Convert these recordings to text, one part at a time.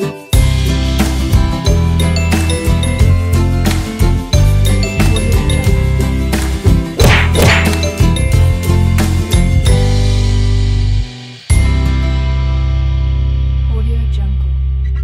Audio Jungle.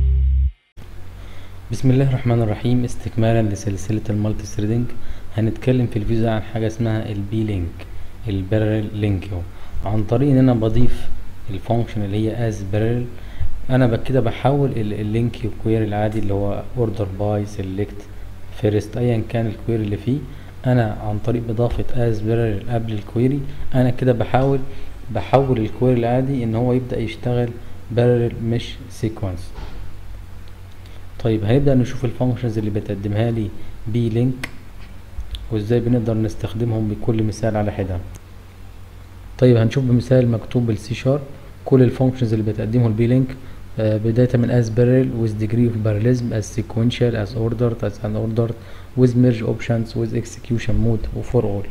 بسم الله الرحمن الرحيم استكمالا لسلسلة المالتي ثريدنج هنتكلم في الفيديو ده عن حاجة اسمها البي لينك البارل لينك عن طريق ان انا بضيف الفانكشن اللي هي از بارل انا بك- كده بحول اللينك الكويري العادي اللي هو اوردر باي سيلكت فيرست ايا كان الكويري اللي فيه انا عن طريق اضافة از بارل قبل الكويري انا كده بحاول بحول الكويري العادي ان هو يبدأ يشتغل بارل مش سيكونس طيب هنبدأ نشوف الفانكشنز اللي بتقدمها لي بي لينك وازاي بنقدر نستخدمهم بكل مثال على حدة طيب هنشوف بمثال مكتوب بالسي شارب كل الفانكشنز اللي بتقدمه البي لينك بداية من as parallel with degree of parallelism as sequential as ordered as unordered with merge options with execution mode و for all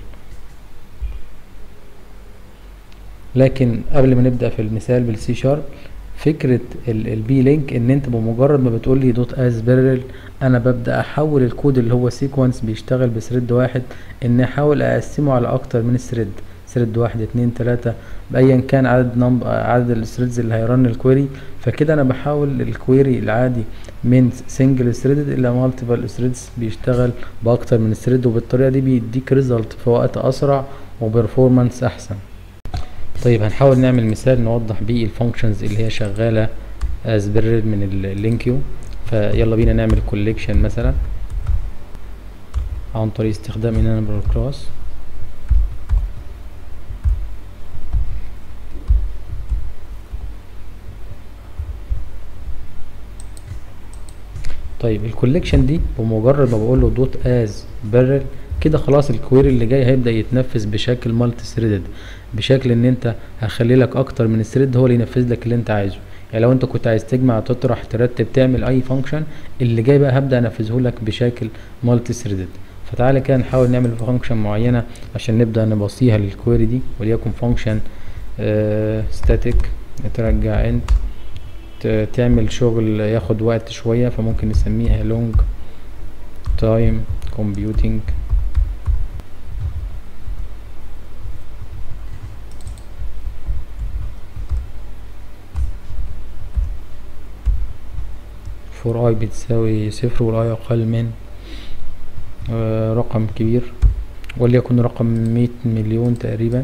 لكن قبل ما نبدأ في المثال بالسي شارب فكرة البي لينك ان انت بمجرد ما بتقول لي دوت از بارل انا ببدأ احول الكود اللي هو سيكونس بيشتغل بثريد واحد ان احاول اقسمه على اكتر من ثريد ثريد واحد اتنين تلاتة بايا كان عدد نمبر عدد الثريدز اللي هيرن الكويري فكده انا بحول الكويري العادي من سنجل ثريدد الى مالتيبل ثريدز بيشتغل باكتر من ثريد وبالطريقة دي بيديك ريزلت في وقت اسرع وبرفورمانس احسن طيب هنحاول نعمل مثال نوضح بيه الفانكشنز اللي هي شغالة as parallel من اللينكيو فيلا بينا نعمل كوليكشن مثلا عن طريق استخدام enable class طيب الكوليكشن دي بمجرد ما بقول له دوت از بارل كده خلاص الكويري اللي جاي هيبدا يتنفذ بشكل مالتي ثريدد بشكل ان انت هخلي لك اكتر من الثريد هو اللي ينفذ لك اللي انت عايزه يعني لو انت كنت عايز تجمع تطرح ترتب تعمل اي فانكشن اللي جاي بقى هبدا انفذه لك بشكل مالتي ثريدد فتعالى كده نحاول نعمل فانكشن معينه عشان نبدا نبصيها للكويري دي وليكن فانكشن ستاتيك ترجع انت ت- تعمل شغل ياخد وقت شوية فممكن نسميها long time computing for i بتساوي صفر والاي اقل من آه، رقم كبير وليكن رقم مية مليون تقريبا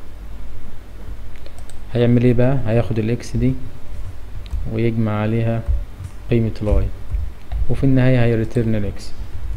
هيعمل ايه بقى هياخد الاكس دي ويجمع عليها قيمة الاي وفي النهاية هيريتيرن الاكس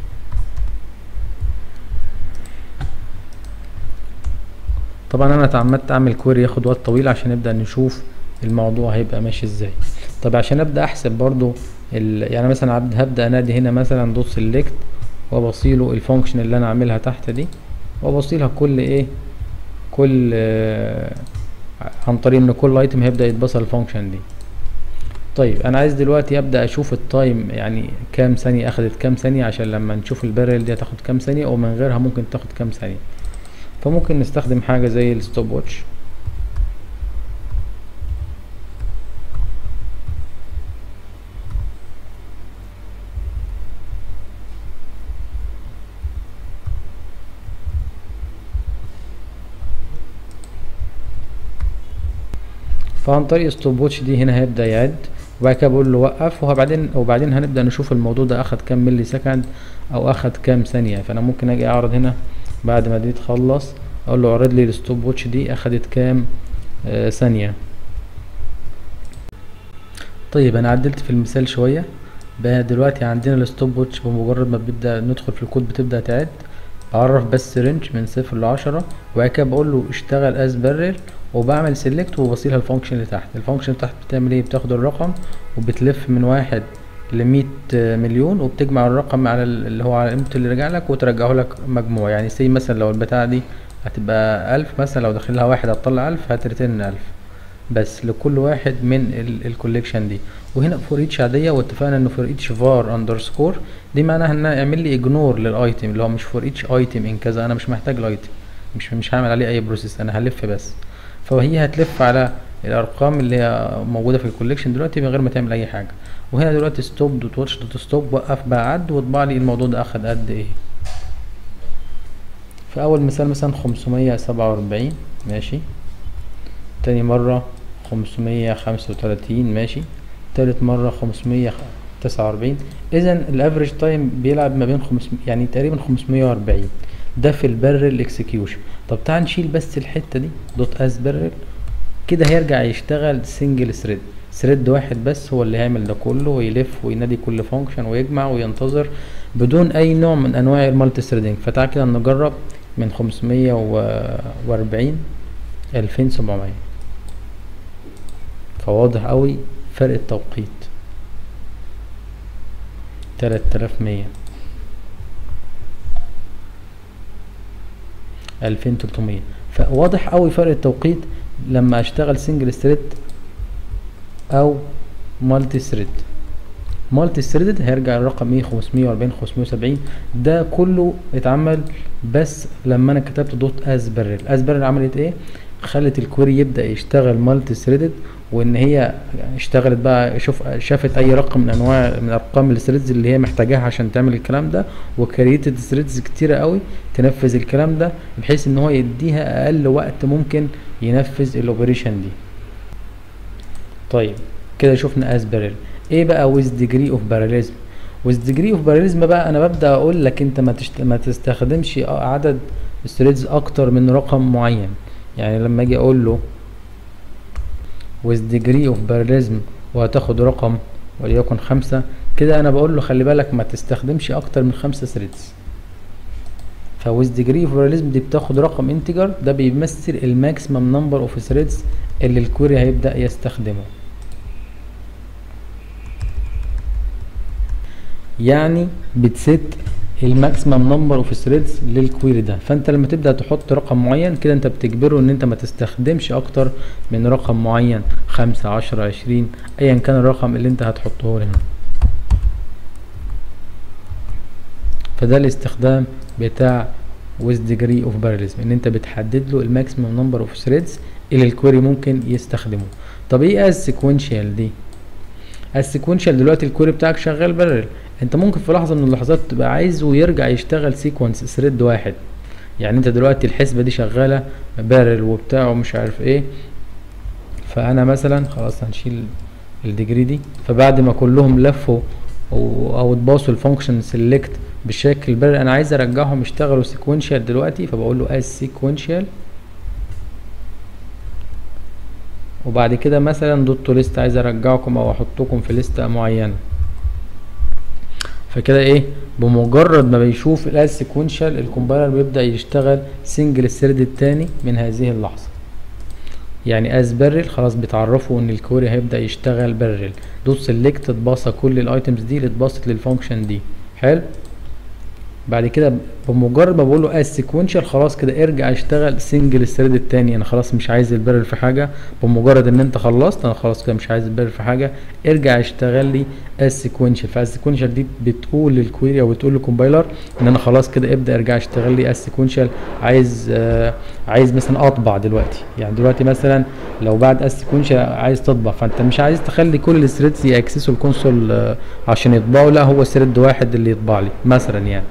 طبعا انا اتعمدت اعمل كويري ياخد وقت طويل عشان نبدأ نشوف الموضوع هيبقى ماشي ازاي طب عشان ابدأ احسب برضو ال... يعني مثلا عبد- هبدأ انادي هنا مثلا دوت سيلكت وابصيله الفانكشن اللي انا عاملها تحت دي وابصيلها كل ايه كل آه، عن طريق ان كل ايتم هيبدأ يتبصل الفانكشن دي طيب انا عايز دلوقتي ابدا اشوف التايم يعني كام ثانيه اخدت كام ثانيه عشان لما نشوف البارل دي هتاخد كام ثانيه ومن غيرها ممكن تاخد كام ثانيه فممكن نستخدم حاجه زي الستوب واتش فعن طريق ستوب واتش دي هنا هيبدا يعد وبعد كده بقول له وقف وبعدين وبعدين هنبدا نشوف الموضوع ده اخد كام ملي سكند او اخد كام ثانيه فانا ممكن اجي اعرض هنا بعد ما دي تخلص اقول له اعرض لي الستوب واتش دي اخدت كام آه ثانيه طيب انا عدلت في المثال شويه بقى دلوقتي عندنا الستوب واتش بمجرد ما بيبدا ندخل في الكود بتبدا تعد بعرف بس رينج من صفر لعشرة وبعد كده بقول له اشتغل از بارل وبعمل سيلكت وبصيلها الفانكشن اللي تحت الفانكشن اللي تحت بتعمل ايه بتاخد الرقم وبتلف من واحد لمية مليون وبتجمع الرقم على ال- اللي هو على الانبوت اللي رجع لك وترجعه لك مجموع يعني سي مثلا لو البتاعة دي هتبقى ألف مثلا لو داخلها واحد هتطلع ألف هترتن ألف بس لكل واحد من الكوليكشن دي وهنا فور ايتش عاديه واتفقنا انه فور ايتش فار اندرسكور دي معناها انها يعمل لي اجنور للايتم اللي هو مش فور ايتش ايتم ان كذا انا مش محتاج الايتم مش مش هعمل عليه اي بروسيس انا هلف بس فهي هتلف على الارقام اللي هي موجوده في الكوليكشن دلوقتي من غير ما تعمل اي حاجه وهنا دلوقتي ستوب دوت واتش دوت ستوب وقف بقى عد واطبع لي الموضوع ده اخد قد ايه في اول مثال مثلا خمسمية سبعة واربعين ماشي تاني مرة خمسمية خمسة وتلاتين ماشي تالت مرة خمسمية تسعة واربعين اذا الافريج تايم بيلعب ما بين خمس يعني تقريبا خمسمية واربعين ده في البرل اكسكيوشن طب تعال نشيل بس الحتة دي دوت اس برل كده هيرجع يشتغل سنجل ثريد ثريد واحد بس هو اللي هيعمل ده كله ويلف وينادي كل فانكشن ويجمع وينتظر بدون اي نوع من انواع المالتي ثريدنج فتعال كده نجرب من خمسمية واربعين الفين سبعمية فواضح قوي فرق التوقيت تلات آلاف مية ألفين تلتمية فواضح قوي فرق التوقيت لما اشتغل سنجل ثريد او مالتي ثريد مالتي ثريدد هيرجع الرقم ايه 540 570 ده كله اتعمل بس لما انا كتبت دوت اسبرل اسبرل عملت ايه خلت الكويري يبدا يشتغل مالتي ثريدد وان هي اشتغلت بقى شوف شافت اي رقم من انواع من ارقام الثريدز اللي هي محتاجاها عشان تعمل الكلام ده وكريتد ثريدز كتيره قوي تنفذ الكلام ده بحيث ان هو يديها اقل وقت ممكن ينفذ الاوبريشن دي طيب كده شفنا اسبرل ايه بقى with degree of parallelism with degree of parallelism بقى انا ببدا اقول لك انت ما, تشت... ما تستخدمش عدد ثريدز اكتر من رقم معين يعني لما اجي اقول له with degree of parallelism وهتاخد رقم وليكن خمسة كده انا بقول له خلي بالك ما تستخدمش اكتر من خمسة ثريدز ف with degree of parallelism دي بتاخد رقم انتجر ده بيمثل الماكسيمم نمبر اوف ثريدز اللي الكويري هيبدا يستخدمه يعني بتست الماكسيمم نمبر اوف ثريدز للكويري ده فانت لما تبدا تحط رقم معين كده انت بتجبره ان انت ما تستخدمش اكتر من رقم معين خمسة عشرة عشرين ايا كان الرقم اللي انت هتحطه له هنا فده الاستخدام بتاع with degree of parallelism ان انت بتحدد له الماكسيمم نمبر اوف ثريدز اللي الكويري ممكن يستخدمه طب ايه از سيكونشال دي السيكونشال دلوقتي الكويري بتاعك شغال بارل انت ممكن في لحظه من اللحظات تبقى عايزه يرجع يشتغل سيكونس ثريد واحد يعني انت دلوقتي الحسبه دي شغاله بارل وبتاع ومش عارف ايه فانا مثلا خلاص هنشيل الديجري دي فبعد ما كلهم لفوا او اتباصوا الفانكشن سيلكت بالشكل بارل انا عايز ارجعهم يشتغلوا سيكونشال دلوقتي فبقول له از سيكونشال وبعد كده مثلا دوت ليست عايز ارجعكم او احطكم في لستة معينة فكده ايه بمجرد ما بيشوف الاز سيكونشال الكومبايلر بيبدا يشتغل سنجل الثريد التاني من هذه اللحظه يعني از بارل خلاص بتعرفوا ان الكوري هيبدا يشتغل بارل دوت سيلكت اتباصى كل الايتمز دي اللي اتباصت للفانكشن دي حلو بعد كده بمجرد ما بقول له از سيكونشال خلاص كده ارجع اشتغل سنجل الثريد التاني انا خلاص مش عايز البرل في حاجه بمجرد ان انت خلصت انا خلاص كده مش عايز البرل في حاجه ارجع اشتغل لي از سيكونشال فاز سيكونشال دي بتقول للكويري او بتقول للكومبايلر ان انا خلاص كده ابدا ارجع اشتغل لي از سيكونشال عايز آه عايز مثلا اطبع دلوقتي يعني دلوقتي مثلا لو بعد از سيكونشال عايز تطبع فانت مش عايز تخلي كل الثريدز ياكسسوا الكونسول آه عشان يطبعوا لا هو ثريد واحد اللي يطبع لي مثلا يعني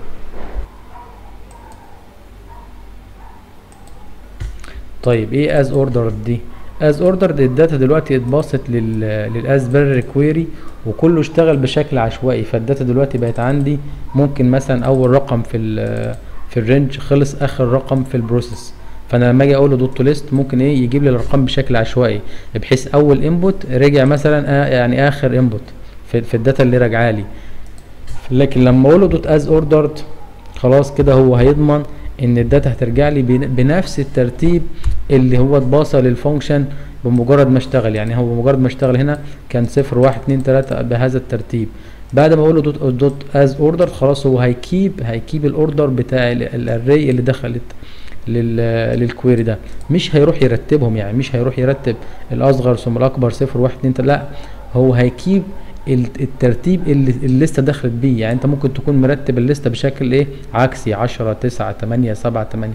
طيب ايه از اوردر دي از اوردر الداتا دلوقتي اتباصت لل للاز بير كويري وكله اشتغل بشكل عشوائي فالداتا دلوقتي بقت عندي ممكن مثلا اول رقم في ال في الرينج خلص اخر رقم في البروسيس فانا لما اجي اقول له دوت ليست ممكن ايه يجيب لي الارقام بشكل عشوائي بحيث اول انبوت رجع مثلا آه يعني اخر انبوت في, في الداتا اللي راجعه لي لكن لما اقول له دوت از اوردرد خلاص كده هو هيضمن ان الداتا هترجع لي بنفس الترتيب اللي هو اتباصى للفانكشن بمجرد ما اشتغل يعني هو بمجرد ما اشتغل هنا كان صفر واحد اتنين تلاتة بهذا الترتيب بعد ما اقول له دوت دوت از اوردر خلاص هو هيكيب هيكيب الاوردر بتاع الاري اللي دخلت للكويري ده مش هيروح يرتبهم يعني مش هيروح يرتب الاصغر ثم الاكبر صفر واحد اتنين تلاتة لا هو هيكيب الترتيب اللي الليسته دخلت بيه يعني انت ممكن تكون مرتب الليسته بشكل ايه عكسي 10 9 8 7 8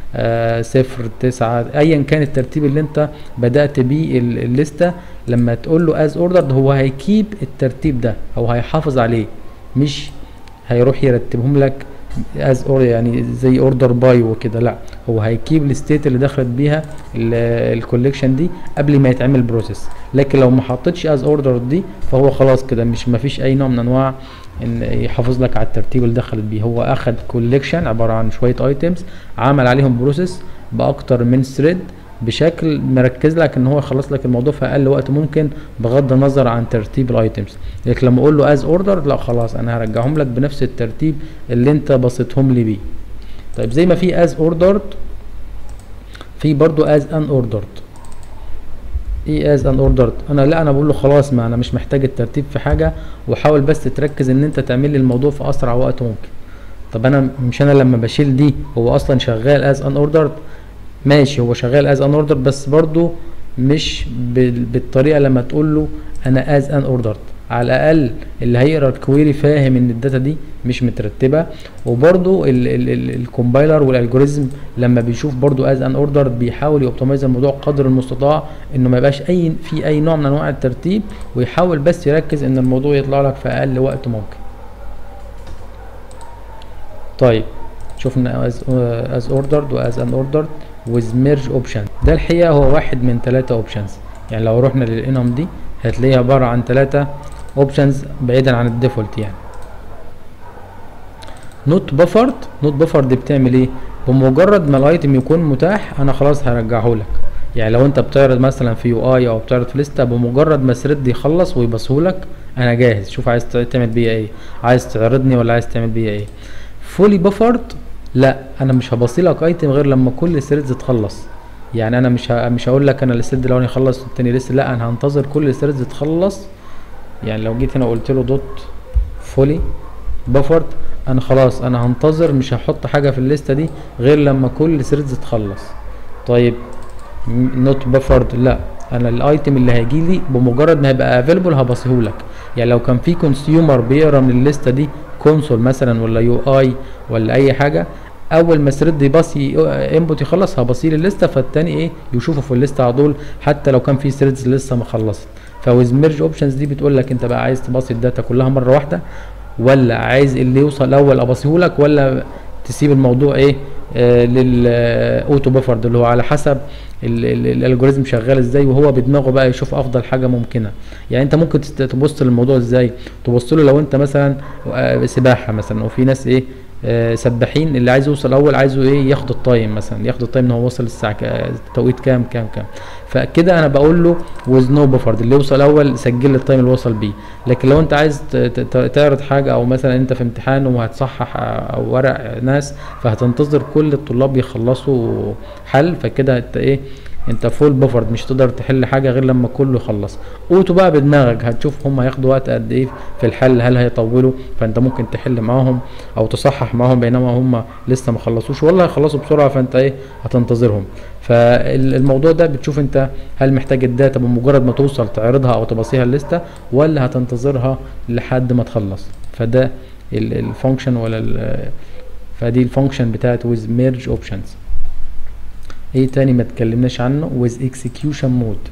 آه صفر تسعة ايا كان الترتيب اللي انت بدأت بيه ال- الليستة لما تقول له از اوردرد هو هيكيب الترتيب ده او هيحافظ عليه مش هيروح يرتبهم لك از اور يعني زي اوردر باي وكده لا هو هيكيب الستيت اللي دخلت بيها الكوليكشن دي قبل ما يتعمل بروسيس لكن لو ما حطيتش از اوردر دي فهو خلاص كده مش ما فيش اي نوع من انواع ان يحافظ لك على الترتيب اللي دخلت بيه هو اخد كوليكشن عباره عن شويه ايتمز عمل عليهم بروسيس باكتر من ثريد بشكل مركز لك ان هو يخلص لك الموضوع في اقل وقت ممكن بغض النظر عن ترتيب الايتمز لكن لما اقول له از اوردر لا خلاص انا هرجعهم لك بنفس الترتيب اللي انت بسطهم لي بيه طيب زي ما في از اوردرد في برضو از ان اوردرد ايه از ان اوردرد انا لا انا بقول له خلاص ما انا مش محتاج الترتيب في حاجه وحاول بس تركز ان انت تعمل لي الموضوع في اسرع وقت ممكن طب انا مش انا لما بشيل دي هو اصلا شغال از ان اوردرد ماشي هو شغال از ان اوردر بس برضو مش بال- بالطريقه لما تقول له انا از ان اوردرد على الاقل اللي هيقرا الكويري فاهم ان الداتا دي مش مترتبه وبرضو الكومبايلر والالجوريزم لما بيشوف برضو از ان اوردر بيحاول يوبتمايز الموضوع قدر المستطاع انه ما يبقاش اي في اي نوع من انواع الترتيب ويحاول بس يركز ان الموضوع يطلع لك في اقل وقت ممكن طيب شفنا as, uh, as ordered و as unordered with merge option ده الحقيقة هو واحد من ثلاثة options يعني لو رحنا للانهم دي هتلاقيها عبارة عن ثلاثة options بعيدا عن الديفولت يعني نوت بفرد نوت بفرد بتعمل ايه بمجرد ما الايتم يكون متاح انا خلاص هرجعه لك يعني لو انت بتعرض مثلا في يو اي او بتعرض في لسته بمجرد ما الثريد يخلص ويبصهولك انا جاهز شوف عايز تعمل بيها ايه عايز تعرضني ولا عايز تعمل بيها ايه فولي بفرد لا انا مش هبصيلك ايتم غير لما كل الثريدز تخلص يعني انا مش ه... مش هقول لك انا الثريد الاولاني يخلص والتاني لسه لا انا هنتظر كل الثريدز تخلص يعني لو جيت هنا قلت له دوت فولي بفرد انا خلاص انا هنتظر مش هحط حاجه في الليسته دي غير لما كل ثريدز تخلص طيب نوت بفرد لا انا الايتم اللي هيجي لي بمجرد ما هيبقى افيلبل هبصيهولك يعني لو كان في كونسيومر بيقرا من الليسته دي كونسول مثلا ولا يو اي ولا اي حاجه اول ما ثريد يبصي انبوت يخلص هبصيه للليسته فالتاني ايه يشوفه في الليسته على طول حتى لو كان في ثريدز لسه ما خلصت فويز ميرج اوبشنز دي بتقول لك انت بقى عايز تبصي الداتا كلها مره واحده ولا عايز اللي يوصل الاول ابصيهولك ولا تسيب الموضوع ايه آه للاوتو بفرد اللي هو على حسب الالجوريزم شغال ازاي وهو بدماغه بقى يشوف افضل حاجه ممكنه يعني انت ممكن تست- تبص للموضوع ازاي تبص له لو انت مثلا آه، سباحه مثلا وفي ناس ايه آه، سباحين اللي عايز يوصل اول عايزه ايه ياخد التايم مثلا ياخد التايم ان هو وصل الساعه ك- توقيت كام كام كام فكده انا بقول له ويز نو بفرد اللي يوصل اول سجل لي التايم اللي وصل بيه لكن لو انت عايز ت- ت- تعرض حاجه او مثلا انت في امتحان وهتصحح او ورق ناس فهتنتظر كل الطلاب يخلصوا حل فكده انت ايه انت فول بفرد مش تقدر تحل حاجه غير لما كله يخلص اوتو بقى بدماغك هتشوف هم هياخدوا وقت قد ايه في الحل هل هيطولوا فانت ممكن تحل معاهم او تصحح معاهم بينما هم لسه ما خلصوش ولا هيخلصوا بسرعه فانت ايه هتنتظرهم فالموضوع ده بتشوف انت هل محتاج الداتا بمجرد ما توصل تعرضها او تبصيها الليسته ولا هتنتظرها لحد ما تخلص فده الفانكشن ولا ال- فدي الفانكشن بتاعت with merge options ايه تاني ما اتكلمناش عنه with execution mode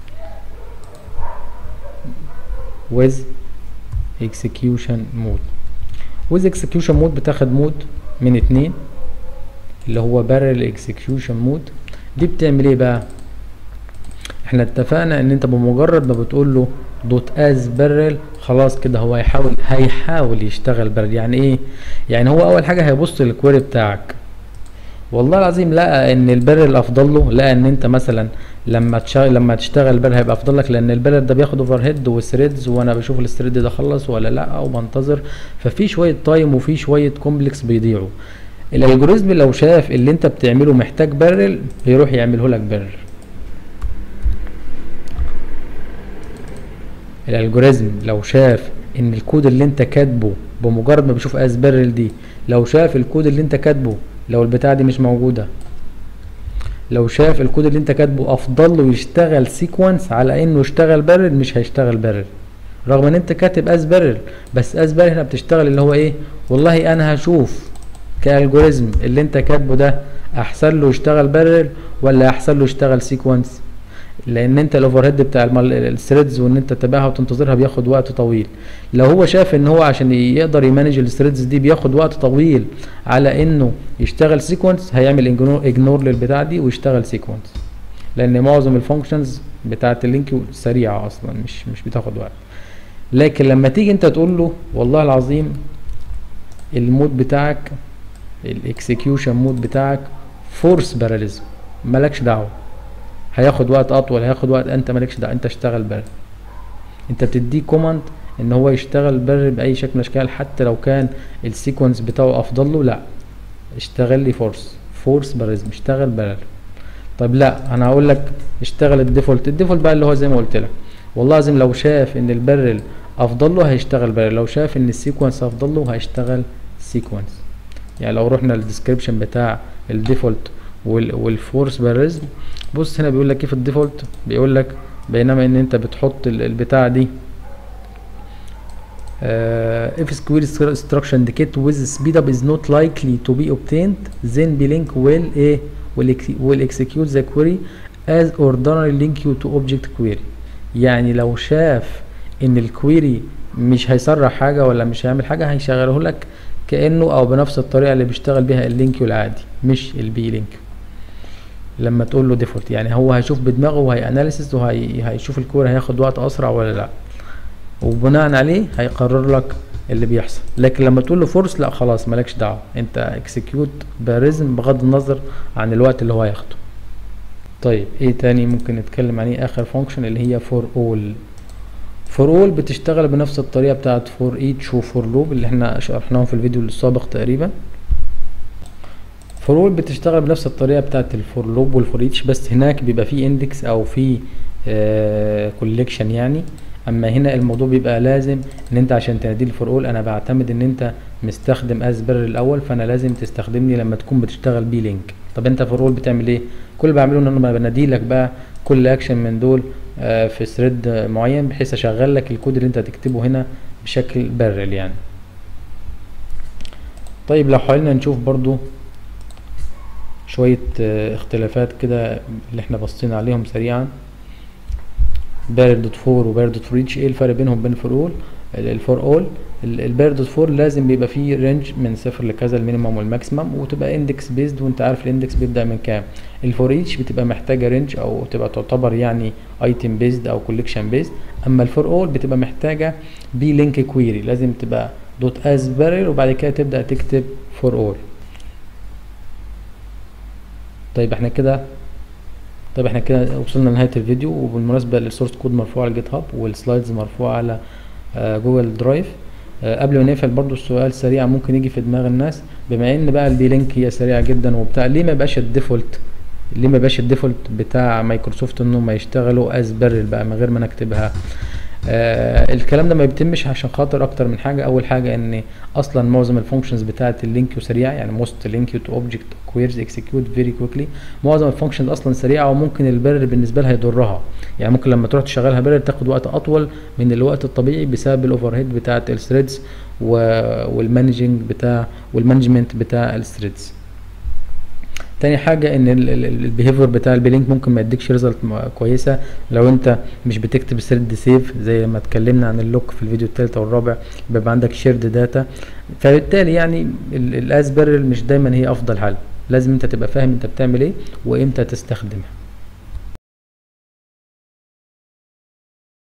with execution mode with execution mode بتاخد مود من اتنين اللي هو barrel execution mode دي بتعمل ايه بقى احنا اتفقنا ان انت بمجرد ما بتقول له دوت از بارل خلاص كده هو هيحاول هيحاول يشتغل بارل يعني ايه يعني هو اول حاجه هيبص للكويري بتاعك والله العظيم لقى ان البرل افضل له لقى ان انت مثلا لما تشتغل لما تشتغل بر هيبقى افضل لك لان البرل ده بياخد اوفر هيد وثريدز وانا بشوف الثريد ده خلص ولا لا وبنتظر ففي شويه تايم وفي شويه كومبلكس بيضيعوا الالجوريزم لو شاف اللي انت بتعمله محتاج برل بيروح يعمله لك برل الالجوريزم لو شاف ان الكود اللي انت كاتبه بمجرد ما بيشوف از بارل دي لو شاف الكود اللي انت كاتبه لو البتاعه دي مش موجوده لو شاف الكود اللي انت كاتبه افضل له يشتغل سيكونس على انه يشتغل بارل مش هيشتغل بارل رغم ان انت كاتب از بارل بس از بارل هنا بتشتغل اللي هو ايه والله انا هشوف كالجوريزم اللي انت كاتبه ده احسن له يشتغل بارل ولا احسن له يشتغل سيكونس لان انت الاوفر هيد بتاع الثريدز وان انت تتابعها وتنتظرها بياخد وقت طويل لو هو شاف ان هو عشان يقدر يمانج الثريدز دي بياخد وقت طويل على انه يشتغل سيكونس هيعمل اجنور للبتاع دي ويشتغل سيكونس لان معظم الفانكشنز بتاعه اللينك سريعه اصلا مش مش بتاخد وقت لكن لما تيجي انت تقول له والله العظيم المود بتاعك الاكسكيوشن مود بتاعك فورس باراليزم مالكش دعوه هياخد وقت اطول هياخد وقت انت مالكش دعوه انت اشتغل بارل انت بتديه كوماند ان هو يشتغل بارل باي شكل من الاشكال حتى لو كان السيكونس بتاعه افضل له لا اشتغل لي فورس فورس باراليزم اشتغل بارل طيب لا انا هقول لك اشتغل الديفولت الديفولت بقى اللي هو زي ما قلت لك والله لازم لو شاف ان البارل افضل له هيشتغل بارل لو شاف ان السيكونس افضل له هيشتغل سيكونس يعني لو رحنا للديسكريبشن بتاع الديفولت والفورس باريزم بص هنا بيقول لك ايه في الديفولت بيقول لك بينما ان انت بتحط البتاع دي uh, if square structure indicate with speed up is not likely to be obtained then blink will ايه will, will execute the query as ordinary link you to object query يعني لو شاف ان الكويري مش هيسرع حاجه ولا مش هيعمل حاجه هيشغله لك كانه او بنفس الطريقه اللي بيشتغل بيها اللينك العادي مش البي لينك لما تقول له ديفولت يعني هو هيشوف بدماغه وهي اناليسيس وهيشوف الكوره هياخد وقت اسرع ولا لا وبناء عليه هيقرر لك اللي بيحصل لكن لما تقول له فورس لا خلاص مالكش دعوه انت اكسكيوت باريزم بغض النظر عن الوقت اللي هو هياخده طيب ايه تاني ممكن نتكلم عليه اخر فانكشن اللي هي فور اول فور اول بتشتغل بنفس الطريقه بتاعت فور ايتش وفور لوب اللي احنا شرحناهم في الفيديو السابق تقريبا فور اول بتشتغل بنفس الطريقه بتاعت الفور لوب والفور ايتش بس هناك بيبقى فيه اندكس او فيه كوليكشن يعني اما هنا الموضوع بيبقى لازم ان انت عشان تنادي الفور اول انا بعتمد ان انت مستخدم اسبر الاول فانا لازم تستخدمني لما تكون بتشتغل بي لينك طب انت فور اول بتعمل ايه كل اللي بعمله ان انا بنادي لك بقى كل اكشن من دول في ثريد معين بحيث اشغل لك الكود اللي انت هتكتبه هنا بشكل بارل يعني طيب لو حاولنا نشوف برضو شوية اختلافات كده اللي احنا بصينا عليهم سريعا بارل دوت فور وبارل دوت فور ايتش ايه الفرق بينهم بين فور اول الفور اول البارل دوت فور لازم بيبقى فيه رينج من صفر لكذا المينيمم والماكسيمم وتبقى اندكس بيزد وانت عارف الاندكس بيبدا من كام الفور ايتش بتبقى محتاجه رينج او تبقى تعتبر يعني ايتم بيزد او كوليكشن بيزد اما الفور اول بتبقى محتاجه بي لينك كويري لازم تبقى دوت از بارل وبعد كده تبدا تكتب فور اول طيب احنا كده طيب احنا كده وصلنا لنهايه الفيديو وبالمناسبه السورس كود مرفوع على الجيت هاب والسلايدز مرفوعه على آه جوجل درايف آه قبل ما نقفل برضو السؤال سريع ممكن يجي في دماغ الناس بما ان بقى البي لينك هي سريعه جدا وبتاع ليه ما يبقاش الديفولت ليه ما يبقاش الديفولت بتاع مايكروسوفت انهم ما يشتغلوا از بارل بقى من غير ما نكتبها آه الكلام ده ما بيتمش عشان خاطر اكتر من حاجه اول حاجه ان اصلا معظم الفانكشنز بتاعه اللينك سريعه يعني موست لينك تو اوبجكت كويرز اكسكيوت فيري كويكلي معظم الفانكشنز اصلا سريعه وممكن البرر بالنسبه لها يضرها يعني ممكن لما تروح تشغلها برر تاخد وقت اطول من الوقت الطبيعي بسبب الاوفر هيد بتاعه الثريدز والمانجنج بتاع والمانجمنت بتاع الثريدز تاني حاجة ان البيهيفير بتاع البيلينك ممكن ما يديكش ريزلت كويسة لو انت مش بتكتب ثريد سيف زي ما اتكلمنا عن اللوك في الفيديو التالت او الرابع بيبقى عندك شيرد داتا فبالتالي يعني الاسبرل مش دايما هي افضل حل لازم انت تبقى فاهم انت بتعمل ايه وامتى تستخدمها